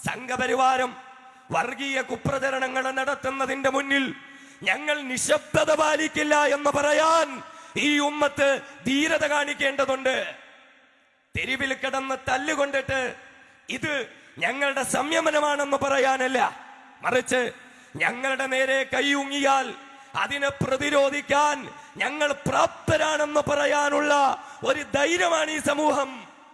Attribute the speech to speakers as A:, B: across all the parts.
A: സംഘപരിവാരം വർഗീയ കുപ്രചരണങ്ങൾ നടത്തുന്നതിന്റെ മുന്നിൽ ഞങ്ങൾ നിശബ്ദത പാലിക്കില്ല എന്ന് പറയാൻ ഈ ഉമ്മത്ത് ധീരത കാണിക്കേണ്ടതുണ്ട് തെരുവിൽ കിടന്ന് തല്ലുകൊണ്ടിട്ട് ഇത് ഞങ്ങളുടെ സംയമനമാണെന്ന് പറയാനല്ല മറിച്ച് ഞങ്ങളുടെ നേരെ കൈയൂങ്ങിയാൽ അതിനെ പ്രതിരോധിക്കാൻ ഞങ്ങൾ പ്രാപ്തരാണെന്ന് പറയാനുള്ള ഒരു ധൈര്യമാണ് ഈ സമൂഹം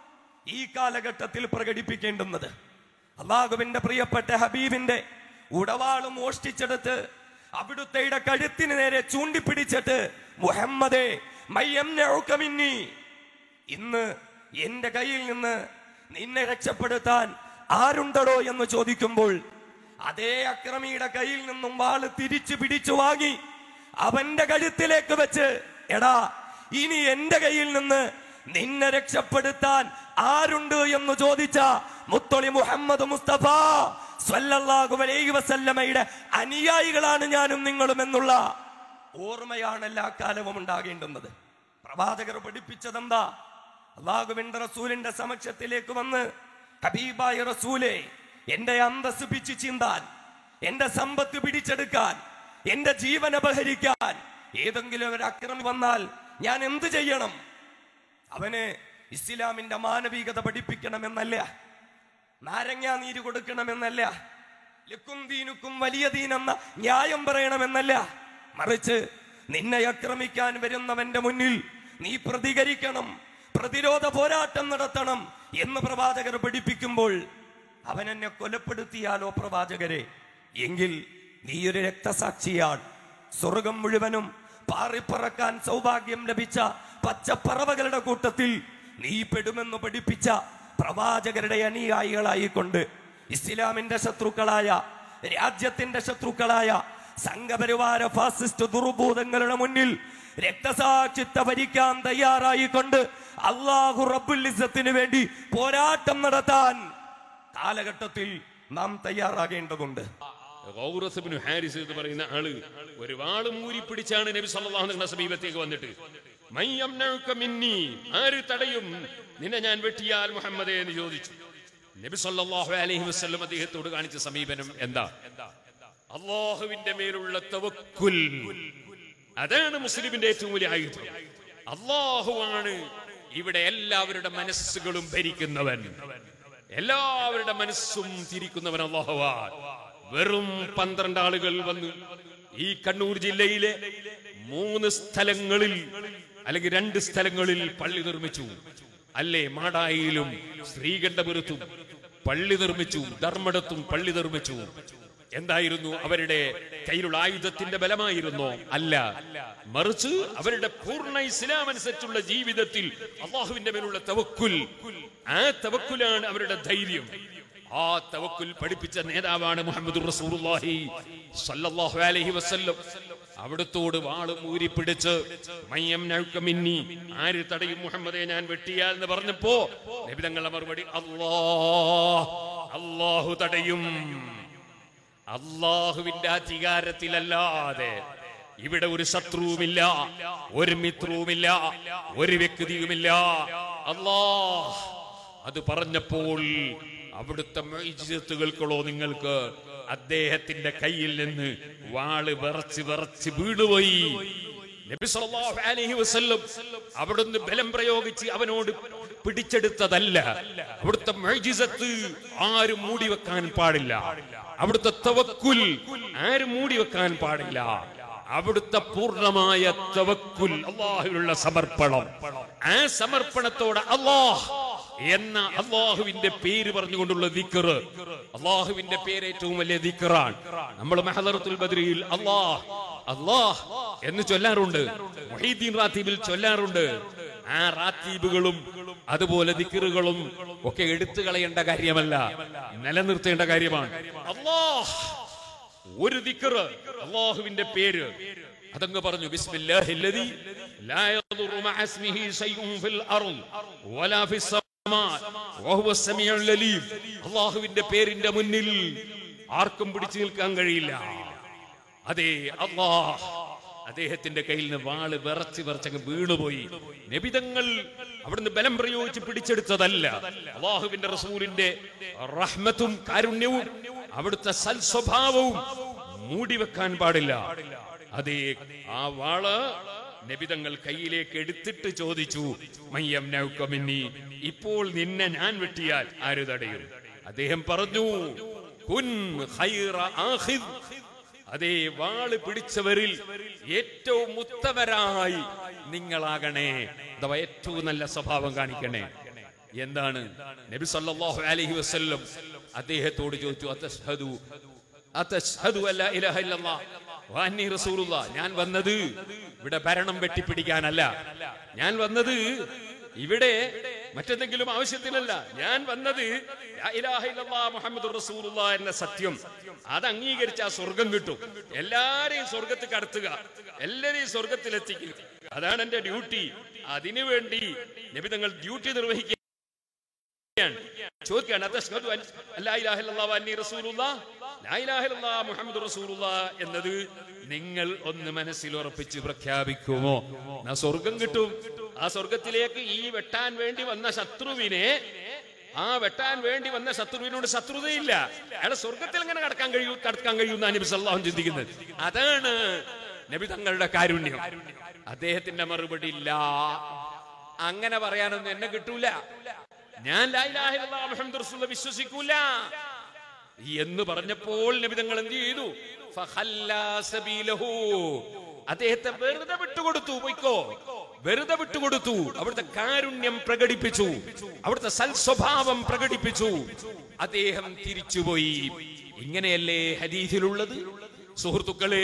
A: ഈ കാലഘട്ടത്തിൽ പ്രകടിപ്പിക്കേണ്ടുന്നത് അള്ളാഹുവിന്റെ പ്രിയപ്പെട്ട ഹബീബിന്റെ ഉടവാളും മോഷ്ടിച്ചെടുത്ത് അവിടുത്തെ കഴുത്തിന് നേരെ ചൂണ്ടിപ്പിടിച്ചിട്ട് മുഹമ്മദേ മയ്യംനഉക മിന്നി ഇന്ന് എന്റെ കയ്യിൽ നിന്ന് നിന്നെ രക്ഷപ്പെടുത്താൻ ആരുണ്ടടോ എന്ന് ചോദിക്കുമ്പോൾ അതേ അക്രമിയുടെ കയ്യിൽ നിന്നും വാള് തിരിച്ചു പിടിച്ചു വാങ്ങി അവന്റെ കഴുത്തിലേക്ക് വെച്ച് എടാ ഇനി എന്റെ കയ്യിൽ നിന്ന് നിന്നെ രക്ഷപ്പെടുത്താൻ ആരുണ്ട് എന്ന് ചോദിച്ച മുത്തൊളി മുഹമ്മദ് മുസ്തഫ സ്വല്ലല്ലാഹു അലൈഹി വസല്ലമയുടെ അനുയായികളാണ് ഞാനും നിങ്ങളും എന്നുള്ള ഓർമ്മയാണ് എല്ലാ കാലവും ഉണ്ടാകേണ്ടുന്നത് പ്രവാചകർ പഠിപ്പിച്ചതെന്താ അള്ളാഹുവിന്റെ റസൂലിന്റെ സമക്ഷത്തിലേക്ക് വന്ന് ഹബീബായ റസൂലെ എന്റെ അന്തസ് പിച്ചു ചീന്താൻ എന്റെ സമ്പത്ത് പിടിച്ചെടുക്കാൻ എന്റെ ജീവൻ അപഹരിക്കാൻ ഏതെങ്കിലും ഒരു അക്രമി വന്നാൽ ഞാൻ എന്ത് ചെയ്യണം അവന് ഇസ്ലാമിന്റെ മാനവികത പഠിപ്പിക്കണമെന്നല്ല നാരങ്ങാ നീര് കൊടുക്കണമെന്നല്ല ലുക്കും ദീനുക്കും വലിയ ദീനെന്ന ന്യായം പറയണമെന്നല്ല മറിച്ച് നിന്നെ ആക്രമിക്കാൻ വരുന്നവന്റെ മുന്നിൽ നീ പ്രതികരിക്കണം പ്രതിരോധ പോരാട്ടം നടത്തണം എന്ന് പ്രവാചകർ പഠിപ്പിക്കുമ്പോൾ അവൻ എന്നെ കൊലപ്പെടുത്തിയാലോ പ്രവാചകരെ എങ്കിൽ നീ ഒരു രക്തസാക്ഷിയാണ് സ്വർഗം മുഴുവനും പാറിപ്പറക്കാൻ സൗഭാഗ്യം ലഭിച്ച പച്ചപ്പറവകളുടെ കൂട്ടത്തിൽ നീ പെടുമെന്ന് പഠിപ്പിച്ച പ്രവാചകരുടെ അനുയായികളായിക്കൊണ്ട് ഇസ്ലാമിന്റെ ശത്രുക്കളായ രാജ്യത്തിന്റെ ശത്രുക്കളായ സംഘപരിവാര ഫാസിസ്റ്റ് ദുർഭൂതങ്ങളുടെ മുന്നിൽ രക്തസാക്ഷിത്വ ഭരിക്കാൻ തയ്യാറായിക്കൊണ്ട് അള്ളാഹു റബ്ബുൽ ഇസ്സത്തിന് വേണ്ടി പോരാട്ടം നടത്താൻ കാലഘട്ടത്തിൽ നാം തയ്യാറാകേണ്ടതുണ്ട്
B: ഗൗറസ് ഇബ്നു ഹാരിസ് എന്ന് പറയുന്ന ആള് ഒരു വാളും ഊരി പിടിച്ചാണ് നബി സല്ലല്ലാഹു അലൈഹി വസല്ലം സമീപത്തേക്ക് വന്നിട്ട് മൻ യംനഉക മിന്നി ആര് തടയും നിന്നെ ഞാൻ വെട്ടിയാൽ മുഹമ്മദേ എന്ന് ചോദിച്ചു നബി സല്ലല്ലാഹു അലൈഹി വസല്ലം അദ്ദേഹത്തോട് കാണിച്ച സമീപനം എന്താ അള്ളാഹുവിന്റെ മേലുള്ള തവക്കുൽ അതാണ് മുസ്ലിമിന്റെ ഏറ്റവും വലിയ ആയുധം അള്ളാഹുവാണ് ഇവിടെ എല്ലാവരുടെ മനസ്സുകളും ഭരിക്കുന്നവൻ എല്ലാവരുടെ മനസ്സും തിരിക്കുന്നവൻ അള്ളാഹുവാൻ വെറും പന്ത്രണ്ട് ആളുകൾ വന്നു ഈ കണ്ണൂർ ജില്ലയിലെ മൂന്ന് സ്ഥലങ്ങളിൽ അല്ലെങ്കിൽ രണ്ട് സ്ഥലങ്ങളിൽ പള്ളി നിർമ്മിച്ചു അല്ലേ മാടായിലും ശ്രീകണ്ഠപുരത്തും പള്ളി നിർമ്മിച്ചു ധർമ്മടത്തും പള്ളി നിർമ്മിച്ചു എന്തായിരുന്നു അവരുടെ കയ്യിലുള്ള ആയുധത്തിന്റെ ബലമായിരുന്നോ അല്ല മറിച്ച് അവരുടെ പൂർണ്ണ ഇസ്ലാം അനുസരിച്ചുള്ള ജീവിതത്തിൽ അള്ളാഹുവിന്റെ മേലുള്ള തവക്കുൽ ആ തവക്കുലാണ് അവരുടെ ധൈര്യം ആ തവക്കുൽ പഠിപ്പിച്ച നേതാവാണ് മുഹമ്മദ് റസൂലുള്ളാഹി സല്ലല്ലാഹു അലൈഹി വസല്ലം അവിടത്തോട് വാളും ഊരിപ്പിടിച്ച് മയ്യം നഴുക്ക മിന്നി ആര് തടയും മുഹമ്മദെ ഞാൻ വെട്ടിയാൽ എന്ന് പറഞ്ഞപ്പോ നബി തങ്ങളുടെ മറുപടി അല്ലാ അല്ലാഹു തടയും അള്ളാഹുവിന്റെ അധികാരത്തിലല്ലാതെ ഇവിടെ ഒരു ശത്രുവുമില്ല ഒരു മിത്രവുമില്ല ഒരു വ്യക്തിയുമില്ല അല്ലാഹ് അത് പറഞ്ഞപ്പോൾ അവിടുത്തെ മൊയ്ജിത്തുകൾക്കുള്ളോ നിങ്ങൾക്ക് അദ്ദേഹത്തിന്റെ കയ്യിൽ നിന്ന് വാള് വിറച്ച് വിറച്ച് വീണുപോയി നബി സല്ലല്ലാഹു അലൈഹി വസല്ലം അവിടുന്ന് ബലം പ്രയോഗിച്ച് അവനോട് പിടിച്ചെടുത്തതല്ല അവിടുത്തെ മൊയ്ജിസത്ത് ആരും മൂടി വെക്കാൻ പാടില്ല അവിടുത്തെ തവക്കുൽ ആരും മൂടി വെക്കാൻ പാടില്ല അവിടുത്തെ പൂർണ്ണമായ തവക്കുൽ അള്ളാഹുവിനുള്ള സമർപ്പണം ആ സമർപ്പണത്തോടെ അള്ളാഹ് എന്ന അള്ളാഹുവിന്റെ പേര് പറഞ്ഞുകൊണ്ടുള്ള ദിക്കറ് അള്ളാഹുവിന്റെ പേര് ഏറ്റവും വലിയ ദിക്കറാണ് നമ്മൾ മെഹദറത്തുൽ ബദ്രിയിൽ അള്ളാഹ് അള്ളാഹ് എന്ന് ചൊല്ലാറുണ്ട് മൊഹീദ്ദീൻ റാത്തീബിൽ ചൊല്ലാറുണ്ട് ആ റാത്തീബുകളും അതുപോലെ ദിക്കറുകളും ഒക്കെ എടുത്തു കളയേണ്ട കാര്യമല്ല നിലനിർത്തേണ്ട കാര്യമാണ് അള്ളാഹ് ഒരു ദിക്കറ് അള്ളാഹുവിന്റെ പേര് അതങ്ങ് പറഞ്ഞു ബിസ്മില്ലാഹില്ലദി ലാ യദുറു മഅ ഇസ്മിഹി ശൈഉൻ ഫിൽ അർദ് വലാ ഫിസ് സമാ വഹുവ സമീഉൽ അലീം അള്ളാഹുവിന്റെ പേരിന്റെ മുന്നിൽ ആർക്കും പിടിച്ചു നിൽക്കാൻ കഴിയില്ല അതെ അള്ളാഹ് അദ്ദേഹത്തിന്റെ കയ്യിൽ നിന്ന് വാള് വിറച്ച് വിറച്ചങ്ങ് വീണുപോയി നബിതങ്ങൾ അവിടുന്ന് ബലം പ്രയോഗിച്ച് പിടിച്ചെടുത്തതല്ല അള്ളാഹുവിന്റെ റസൂലിന്റെ റഹ്മത്തും കാരുണ്യവും അവിടുത്തെ സൽസ്വഭാവവും മൂടിവെക്കാൻ പാടില്ല അതേ ആ വാള് നബിതങ്ങൾ കയ്യിലേക്ക് എടുത്തിട്ട് ചോദിച്ചു മയ്യം നൗക്കമിന്നി ഇപ്പോൾ നിന്നെ ഞാൻ വെട്ടിയാൽ ആര് തടയും അദ്ദേഹം പറഞ്ഞു കുൻ ഖൈറ ആഖിദ് അതേ വാള് പിടിച്ചവരിൽ ഏറ്റവും ഉത്തമരായി നിങ്ങളാകണേ അഥവാ ഏറ്റവും നല്ല സ്വഭാവം കാണിക്കണേ എന്താണ് നബി സല്ലല്ലാഹു അലൈഹി വസല്ലം അദ്ദേഹത്തോട് ചോദിച്ചു അതഷ്ഹദു അതഷ്ഹദു അല്ലാ ഇലാഹ ഇല്ലല്ലാഹ് വ അന്നി റസൂലുള്ളാഹ് ഞാൻ വന്നത് ഇവിടെ ഭരണം വെട്ടിപ്പിടിക്കാനല്ല ഞാൻ വന്നത് ഇവിടെ മറ്റെന്തെങ്കിലും ആവശ്യത്തിനല്ല ഞാൻ വന്നത് ലാ ഇലാഹ ഇല്ലല്ലാഹ് മുഹമ്മദുർ റസൂലുള്ളാഹ് എന്ന സത്യം അത് അംഗീകരിച്ച ആ സ്വർഗം കിട്ടും എല്ലാരെയും സ്വർഗത്തിൽ കടത്തുക എല്ലാരെയും സ്വർഗത്തിലെത്തിക്കുക അതാണ് എന്റെ ഡ്യൂട്ടി അതിനു വേണ്ടി നബിതങ്ങൾ ഡ്യൂട്ടി നിർവഹിക്കുക ചോദിക്കുകയാണ് അതഷ്ഹദു അൻ ലാ ഇലാഹ ഇല്ലല്ലാഹ് വ അന്നി റസൂലുള്ളാഹ് ലാ ഇലാഹ ഇല്ലല്ലാഹ് മുഹമ്മദുർ റസൂലുള്ളാഹ് എന്നത് നിങ്ങൾ ഒന്ന് മനസ്സിൽ ഉറപ്പിച്ച് പ്രഖ്യാപിക്കുമോ എന്നാ സ്വർഗം കിട്ടും ആ സ്വർഗത്തിലേക്ക് ഈ വെട്ടാൻ വേണ്ടി വന്ന ശത്രുവിനെ ആ വെട്ടാൻ വേണ്ടി വന്ന ശത്രുവിനോട് ശത്രുതയില്ല അയാളെ സ്വർഗത്തിൽ എങ്ങനെ കടക്കാൻ കഴിയൂ കടക്കാൻ കഴിയുന്ന നബി സല്ലാഹു ചിന്തിക്കുന്നത് അതാണ് നബി തങ്ങളുടെ കാരുണ്യം അദ്ദേഹത്തിന്റെ മറുപടി ഇല്ല അങ്ങനെ പറയാനൊന്നും എന്നെ കിട്ടൂല ഞാൻ ലാ ഇലാഹ ഇല്ലല്ലാഹ് മുഹമ്മദ് റസൂലുള്ളാഹ് വിശ്വസിക്കൂല എന്ന് പറഞ്ഞപ്പോൾ നബി തങ്ങൾ എന്ത് ചെയ്തു ഫഖല്ലാ സബീലഹു. അദ്ദേഹത്തെ വെറുതെ വിട്ടുകൊടുത്തു പോയിക്കോ വെറുതെ വിട്ടുകൊടുത്തു അവിടുത്തെ കാരുണ്യം പ്രകടിപ്പിച്ചു അവിടുത്തെ സൽസ്വഭാവം പ്രകടിപ്പിച്ചു അദ്ദേഹം തിരിച്ചുപോയി ഇങ്ങനെയല്ലേ ഹദീസിലുള്ളത് സുഹൃത്തുക്കളെ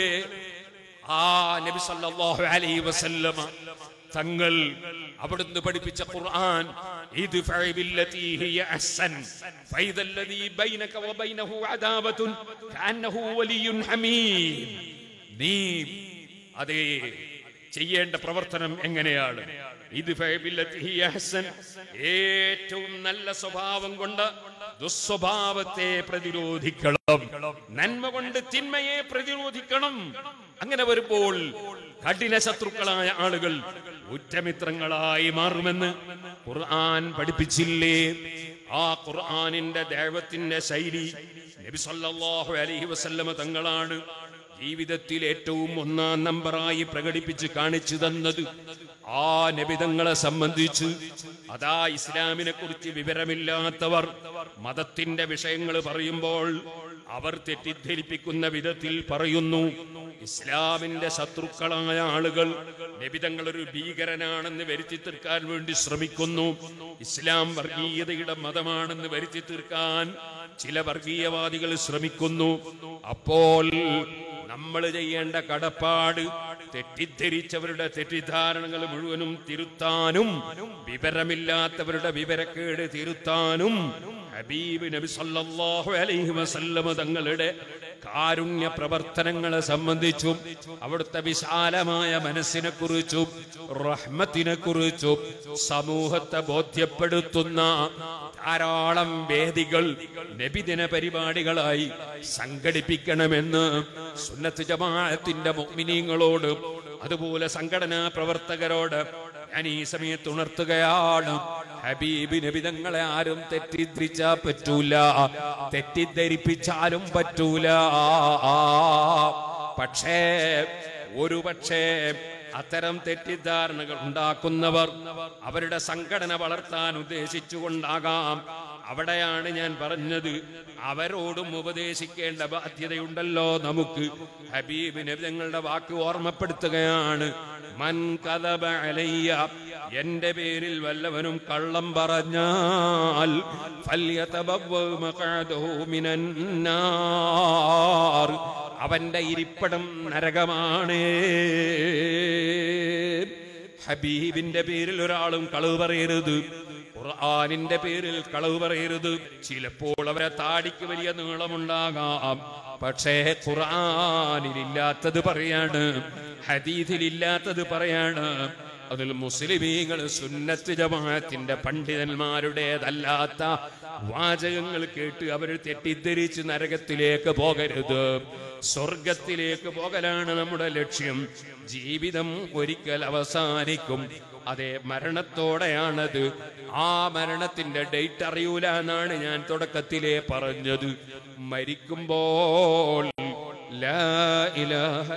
B: ആ നബി സല്ലല്ലാഹു അലൈഹി വസല്ലമ തങ്ങൾ അവിടുന്ന് പഠിപ്പിച്ച ഖുർആൻ ഇദ്ഫഅ ബില്ലതി ഹിയ അഹ്സൻ ഫൈദ അല്ലദീ ബൈനക വബൈനഹു അദാവത്തുൻ കഅന്നഹു വലിയ്യുൻ ഹമീം നീ അതേ ചെയ്യേണ്ട പ്രവർത്തനം എങ്ങനെയാണ് ഇദ്ഫഅ ബില്ലതി ഹിയ അഹ്സൻ ഏറ്റവും നല്ല സ്വഭാവം കൊണ്ട് ദുസ്വഭാവത്തെ പ്രതിരോധിക്കണം നന്മ കൊണ്ട് തിന്മയെ പ്രതിരോധിക്കണം അങ്ങനെ വരുമ്പോൾ കഠിന ശത്രുക്കളായ ആളുകൾ ഉറ്റമിത്രങ്ങളായി മാറുമെന്ന് ഖുർആൻ പഠിപ്പിച്ചില്ലേ ആ ഖുർആനിന്റെ ദൈവത്തിന്റെ ശൈലി നബി സല്ലല്ലാഹു അലൈഹി വസല്ലമ തങ്ങളാണ് ജീവിതത്തിൽ ഏറ്റവും ഒന്നാം നമ്പറായി പ്രകടിപ്പിച്ച് കാണിച്ചു തന്നത് ആ നബിതങ്ങളെ സംബന്ധിച്ച് അതാ ഇസ്ലാമിനെ കുറിച്ച് വിവരമില്ലാത്തവർ മതത്തിന്റെ വിഷയങ്ങൾ പറയുമ്പോൾ അവർ തെറ്റിദ്ധരിപ്പിക്കുന്ന വിധത്തിൽ പറയുന്നു ഇസ്ലാമിന്റെ ശത്രുക്കളായ ആളുകൾ നബിതങ്ങൾ ഒരു ഭീകരനാണെന്ന് വരുത്തി തീർക്കാൻ വേണ്ടി ശ്രമിക്കുന്നു ഇസ്ലാം വർഗീയതയുടെ മതമാണെന്ന് വരുത്തി തീർക്കാൻ ചില വർഗീയവാദികൾ ശ്രമിക്കുന്നു അപ്പോൾ നമ്മൾ ചെയ്യേണ്ട കടപ്പാട് തെറ്റിദ്ധരിച്ചവരുടെ തെറ്റിദ്ധാരണകൾ മുഴുവനും തിരുത്താനും വിവരമില്ലാത്തവരുടെ വിവരക്കേട് തിരുത്താനും ഹബീബ് നബി സല്ലല്ലാഹു അലൈഹി വസല്ലമ തങ്ങളുടെ കാരുണ്യ പ്രവർത്തനങ്ങളെ സംബന്ധിച്ചും അവിടുത്തെ വിശാലമായ മനസ്സിനെ കുറിച്ചും റഹ്മത്തിനെ കുറിച്ചും സമൂഹത്തെ ബോധ്യപ്പെടുത്തുന്ന ധാരാളം വേദികൾ നബിദിന പരിപാടികളായി സംഘടിപ്പിക്കണമെന്ന് സുന്നത്ത് ജമാഅത്തിന്റെ മുഅ്മിനീങ്ങളോട് അതുപോലെ സംഘടനാ പ്രവർത്തകരോട് ഞാൻ ഈ സമയത്ത് ഉണർത്തുകയാണ് ഹബീബ് നബിതങ്ങളെ ആരും തെറ്റിദ്ധരിച്ചാ പറ്റൂല തെറ്റിദ്ധരിപ്പിച്ചാലും പറ്റൂല പക്ഷേ ഒരു പക്ഷേ അത്തരം തെറ്റിദ്ധാരണകൾ ഉണ്ടാക്കുന്നവർ അവരുടെ സംഘടന വളർത്താൻ ഉദ്ദേശിച്ചുകൊണ്ടാകാം അവിടെയാണ് ഞാൻ പറഞ്ഞത് അവരോടും ഉപദേശിക്കേണ്ട ബാധ്യതയുണ്ടല്ലോ നമുക്ക് ഹബീബ് നബിതങ്ങളുടെ വാക്ക് ഓർമ്മപ്പെടുത്തുകയാണ് മൻ കഥബ അലയ്യ എന്റെ പേരിൽ വല്ലവനും കള്ളം പറഞ്ഞാൽ ഫല്യതബവ്വ മഖഅദഹു മിനൻ നാർ. അവന്റെ ഇരിപ്പിടം നരകമാണ് ഹബീബിന്റെ പേരിൽ ഒരാളും കളവ് പറയരുത് ഖുർആനിന്റെ പേരിൽ കളവ് പറയരുത് ചിലപ്പോൾ അവരെ താടിക്ക് വലിയ നീളമുണ്ടാകാം പക്ഷേ ഖുർആനിലില്ലാത്തത് പറയാണ് ഹദീദിലില്ലാത്തത് പറയാണ് അതിൽ മുസ്ലിമീങ്ങൾ സുന്നത്ത് ജമാഅത്തിന്റെ പണ്ഡിതന്മാരുടേതല്ലാത്ത വാചകങ്ങൾ കേട്ട് അവർ തെറ്റിദ്ധരിച്ച് നരകത്തിലേക്ക് പോകരുത് സ്വർഗത്തിലേക്ക് പോകലാണ് നമ്മുടെ ലക്ഷ്യം ജീവിതം ഒരിക്കൽ അവസാനിക്കും അതെ മരണത്തോടെയാണത് ആ മരണത്തിന്റെ ഡേറ്റ് അറിയൂല എന്നാണ് ഞാൻ തുടക്കത്തിലേ പറഞ്ഞത് മരിക്കുമ്പോൾ ലാ ഇലാഹ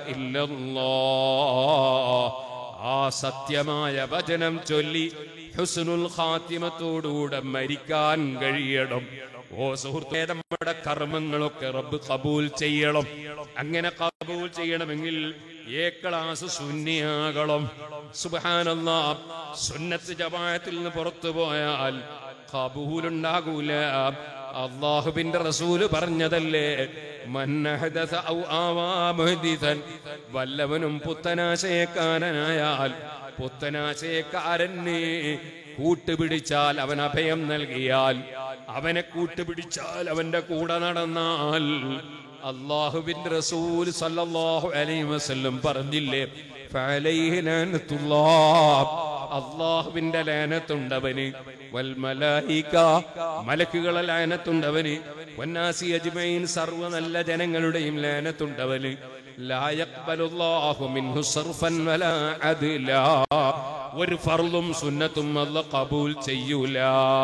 B: ഇല്ലല്ലാഹ് ആ സത്യമായ വചനം ചൊല്ലി ഹുസ്നുൽ ഖാത്തിമത്തോടുകൂടെ മരിക്കാൻ കഴിയണം ഓ സുഹൃത്തേ നമ്മുടെ കർമ്മങ്ങളൊക്കെ റബ്ബ് കബൂൽ ചെയ്യണം അങ്ങനെ കബൂൽ ചെയ്യണമെങ്കിൽ ഏ ക്ലാസ് സുന്നിയാകണം സുബാനല്ലാ സുന്നത്ത് ജമാഅത്തിൽ നിന്ന് പുറത്തു പോയാൽ കബൂലുണ്ടാകൂല അള്ളാഹുവിന്റെ റസൂല് പറഞ്ഞതല്ലേ മന്നഹദസ ഔ ആവാ മുഹദിസൻ വല്ലവനും പുത്തനാശയക്കാരനായാൽ പുത്തനാശയക്കാരനെ കൂട്ടുപിടിച്ചാൽ അവൻ അഭയം നൽകിയാൽ അവനെ കൂട്ടുപിടിച്ചാൽ അവന്റെ കൂടെ നടന്നാൽ അള്ളാഹുവിന്റെ റസൂൽ സല്ലല്ലാഹു അലൈഹി വസല്ലം പറഞ്ഞില്ലേ ഫഅലൈഹി ലഅനത്തുല്ലാഹ് അള്ളാഹുവിന്റെ ലാനത്തുണ്ടവന് വൽ മലായിക മലക്കുകളെ ലാനത്തുണ്ടവന് വന്നാസി അജ്മഈൻ സർവ്വ നല്ല ജനങ്ങളുടെയും ലാനത്തുണ്ടവന് ലാ യഖ്ബലുല്ലാഹു മിൻഹു സർഫൻ വലാ അദ്ലാ ഒരു ഫർളും സുന്നത്തും അല്ല കബൂൽ ചെയ്യൂല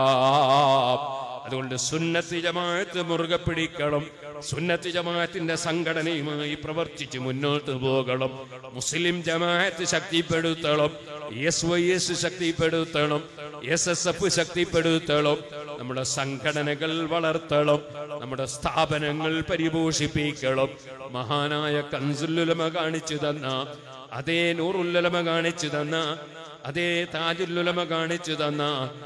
B: അതുകൊണ്ട് സുന്നത്ത് ജമാഅത്ത് മുറുകെ പിടിക്കണം സുന്നത്ത് ജമാഅത്തിന്റെ സംഘടനയുമായി പ്രവർത്തിച്ച് മുന്നോട്ട് പോകണം മുസ്ലിം ജമാഅത്ത് ശക്തിപ്പെടുത്തണം എസ് വൈ എസ് ശക്തിപ്പെടുത്തണം എസ് എസ് എഫ് ശക്തിപ്പെടുത്തണം നമ്മുടെ സംഘടനകൾ വളർത്തണം നമ്മുടെ സ്ഥാപനങ്ങൾ പരിപോഷിപ്പിക്കണം മഹാനായ കൻസുല്ലുലമ കാണിച്ചു തന്ന അതേ നൂറുല്ലുലമ കാണിച്ചു തന്ന അതേ താജുല്ലുലമ കാണിച്ചു തന്ന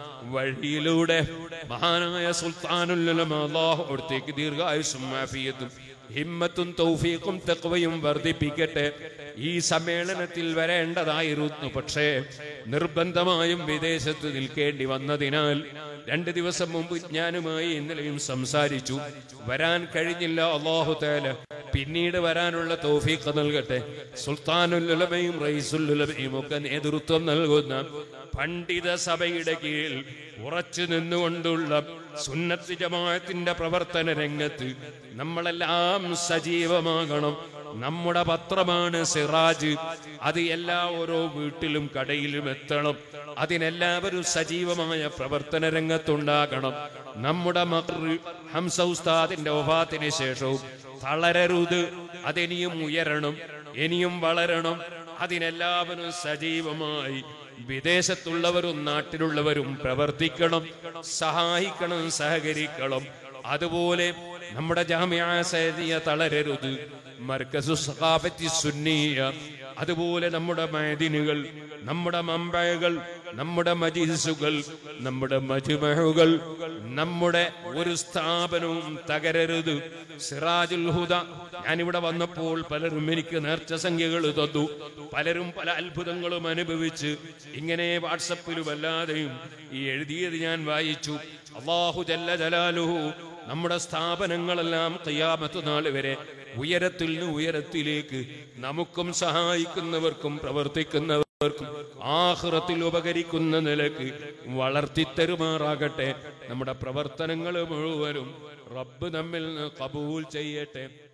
B: വഴിയിലൂടെ മഹാനായ സുൽത്താനുല്ലുലമ അള്ളാഹു അവിടത്തേക്ക് ദീർഘായുസും ആഫിയത്തും ഹിമ്മത്തും തൗഫീഖും തക്വയും വർദ്ധിപ്പിക്കട്ടെ ഈ സമ്മേളനത്തിൽ വരേണ്ടതായിരുന്നു പക്ഷേ നിർബന്ധമായും വിദേശത്ത് നിൽക്കേണ്ടി വന്നതിനാൽ രണ്ട് ദിവസം മുമ്പ് ഞാനുമായി ഇന്നലെയും സംസാരിച്ചു വരാൻ കഴിഞ്ഞില്ല അള്ളാഹു തേല പിന്നീട് വരാനുള്ള തൗഫീഖ് നൽകട്ടെ സുൽത്താനുല്ലുലമയും റൈസുല്ലുലമയും ഒക്കെ നേതൃത്വം നൽകുന്ന പണ്ഡിത സഭയുടെ കീഴിൽ ഉറച്ചു നിന്നുകൊണ്ടുള്ള സുന്നത്ത് ജമാഅത്തിന്റെ പ്രവർത്തന രംഗത്ത് നമ്മളെല്ലാം സജീവമാകണം നമ്മുടെ പത്രമാണ് സിറാജ് അത് എല്ലാ ഓരോ വീട്ടിലും കടയിലും എത്തണം അതിനെല്ലാവരും സജീവമായ പ്രവർത്തന രംഗത്തുണ്ടാകണം നമ്മുടെ മക്ർ ഹംസ ഉസ്താദിന്റെ ഒഫാത്തിന് ശേഷവും തളരരുത് അതിനിയും ഉയരണം ഇനിയും വളരണം അതിനെല്ലാവരും സജീവമായി വിദേശത്തുള്ളവരും നാട്ടിലുള്ളവരും പ്രവർത്തിക്കണം സഹായിക്കണം സഹകരിക്കണം അതുപോലെ നമ്മുടെ ജാമ്യ സൈദിയ തളരരുത് മർക്കസു സഖാഫത്തി സുന്നിയ അതുപോലെ നമ്മുടെ മൈദിനുകൾ നമ്മുടെ മമ്പയകൾ നമ്മുടെ മജിസുകൾ നമ്മുടെ മജുമഹുകൾ നമ്മുടെ ഒരു സ്ഥാപനവും തകരരുത് സിറാജുൽ ഹുദ ഞാനിവിടെ വന്നപ്പോൾ പലരും എനിക്ക് നേർച്ച സംഖ്യകൾ തന്നു പലരും പല അത്ഭുതങ്ങളും അനുഭവിച്ച് ഇങ്ങനെ വാട്സപ്പിലും അല്ലാതെയും ഈ എഴുതിയത് ഞാൻ വായിച്ചു അള്ളാഹു ജല്ല ജലാലുഹു നമ്മുടെ സ്ഥാപനങ്ങളെല്ലാം കയ്യാമത്ത് നാൾ വരെ ഉയരത്തിൽ നിന്ന് ഉയരത്തിലേക്ക് നമുക്കും സഹായിക്കുന്നവർക്കും പ്രവർത്തിക്കുന്നവർക്കും ആഹ്റത്തിൽ ഉപകരിക്കുന്ന നിലക്ക് വളർത്തിത്തരുമാറാകട്ടെ നമ്മുടെ പ്രവർത്തനങ്ങൾ മുഴുവനും റബ്ബ് നമ്മിൽ നിന്ന് കബൂൽ ചെയ്യട്ടെ